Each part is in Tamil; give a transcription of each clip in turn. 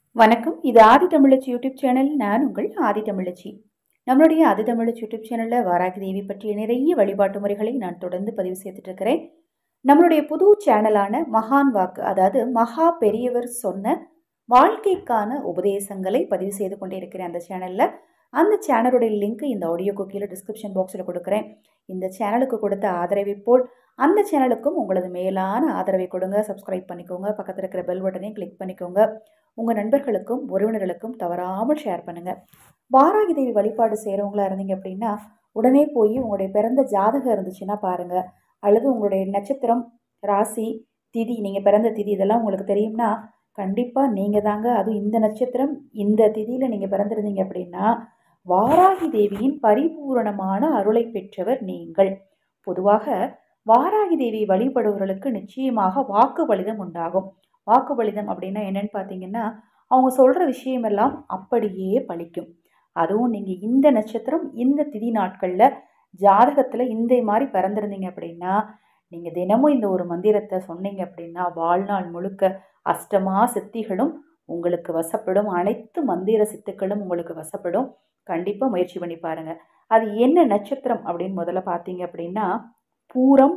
வணக்கம் இது ஆதி தமிழச்சி யூடியூப் சேனல் நான் உங்கள் ஆதி தமிழச்சி நம்மளுடைய ஆதி தமிழச்சி யூடியூப் சேனலில் வாராகி தேவி பற்றிய நிறைய வழிபாட்டு முறைகளை நான் தொடர்ந்து பதிவு செய்துட்டு இருக்கிறேன் நம்மளுடைய புது சேனலான மகான் வாக்கு அதாவது மகா பெரியவர் சொன்ன வாழ்க்கைக்கான உபதேசங்களை பதிவு செய்து கொண்டே இருக்கிறேன் அந்த சேனலில் அந்த சேனலுடைய லிங்க் இந்த ஆடியோக்கு கீழே டிஸ்கிரிப்ஷன் பாக்ஸில் கொடுக்குறேன் இந்த சேனலுக்கு கொடுத்த ஆதரவை போல் அந்த சேனலுக்கும் உங்களது மேலான ஆதரவை கொடுங்க சப்ஸ்கிரைப் பண்ணிக்கோங்க பக்கத்தில் இருக்கிற பெல் பட்டனையும் கிளிக் பண்ணிக்கோங்க உங்கள் நண்பர்களுக்கும் உறவினர்களுக்கும் தவறாமல் ஷேர் பண்ணுங்கள் வாராகி தேவி வழிபாடு செய்கிறவங்களா இருந்தீங்க அப்படின்னா உடனே போய் உங்களுடைய பிறந்த ஜாதகம் இருந்துச்சுன்னா பாருங்கள் அல்லது உங்களுடைய நட்சத்திரம் ராசி திதி நீங்கள் பிறந்த திதி இதெல்லாம் உங்களுக்கு தெரியும்னா கண்டிப்பாக நீங்கள் தாங்க அதுவும் இந்த நட்சத்திரம் இந்த திதியில் நீங்கள் பிறந்திருந்தீங்க அப்படின்னா வாராகி தேவியின் பரிபூரணமான அருளை பெற்றவர் நீங்கள் பொதுவாக வாராகி தேவி வழிபடுபவர்களுக்கு நிச்சயமாக வாக்கு பலிதம் உண்டாகும் வாக்கு பலிதம் அப்படின்னா என்னன்னு பார்த்தீங்கன்னா அவங்க சொல்கிற விஷயமெல்லாம் அப்படியே பலிக்கும் அதுவும் நீங்கள் இந்த நட்சத்திரம் இந்த திதி நாட்களில் ஜாதகத்தில் இந்த மாதிரி பிறந்திருந்தீங்க அப்படின்னா நீங்கள் தினமும் இந்த ஒரு மந்திரத்தை சொன்னீங்க அப்படின்னா வாழ்நாள் முழுக்க அஷ்டமா சித்திகளும் உங்களுக்கு வசப்படும் அனைத்து மந்திர சித்துக்களும் உங்களுக்கு வசப்படும் கண்டிப்பாக முயற்சி பண்ணி பாருங்கள் அது என்ன நட்சத்திரம் அப்படின்னு முதல்ல பார்த்தீங்க அப்படின்னா பூரம்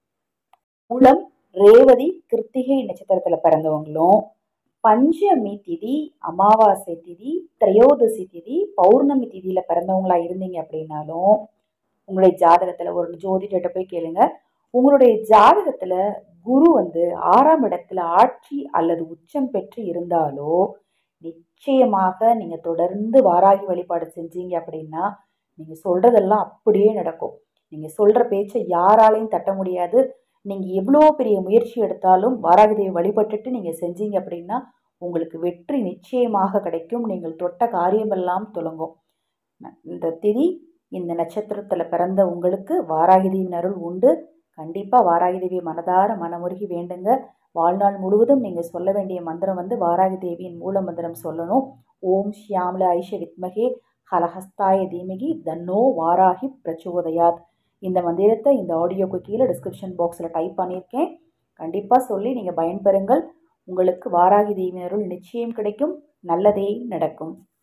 மூலம் ரேவதி கிருத்திகை நட்சத்திரத்தில் பிறந்தவங்களும் பஞ்சமி திதி அமாவாசை திதி திரையோதசி திதி பௌர்ணமி திதியில் பிறந்தவங்களா இருந்தீங்க அப்படின்னாலும் உங்களுடைய ஜாதகத்தில் ஒரு ஜோதிடர்கிட்ட போய் கேளுங்க உங்களுடைய ஜாதகத்தில் குரு வந்து ஆறாம் இடத்துல ஆட்சி அல்லது உச்சம் பெற்று இருந்தாலோ நிச்சயமாக நீங்கள் தொடர்ந்து வாராகி வழிபாடு செஞ்சீங்க அப்படின்னா நீங்கள் சொல்கிறதெல்லாம் அப்படியே நடக்கும் நீங்கள் சொல்கிற பேச்சை யாராலையும் தட்ட முடியாது நீங்கள் எவ்வளோ பெரிய முயற்சி எடுத்தாலும் வாராகதேவி வழிபட்டுட்டு நீங்கள் செஞ்சீங்க அப்படின்னா உங்களுக்கு வெற்றி நிச்சயமாக கிடைக்கும் நீங்கள் தொட்ட காரியமெல்லாம் துலங்கும் இந்த திதி இந்த நட்சத்திரத்தில் பிறந்த உங்களுக்கு வாராகிதேவின் அருள் உண்டு கண்டிப்பாக வாராகிதேவி மனதார மனமுருகி வேண்டுங்க வாழ்நாள் முழுவதும் நீங்கள் சொல்ல வேண்டிய மந்திரம் வந்து வாராகி தேவியின் மூல மந்திரம் சொல்லணும் ஓம் ஷியாமல ஐஷ வித்மகே ஹலஹஸ்தாய தீமகி தன்னோ வாராகி பிரச்சோதயாத் இந்த மந்திரத்தை இந்த ஆடியோக்கு கீழே டிஸ்கிரிப்ஷன் பாக்ஸில் டைப் பண்ணியிருக்கேன் கண்டிப்பாக சொல்லி நீங்கள் பயன்பெறுங்கள் உங்களுக்கு வாராகி தேவியருள் நிச்சயம் கிடைக்கும் நல்லதே நடக்கும்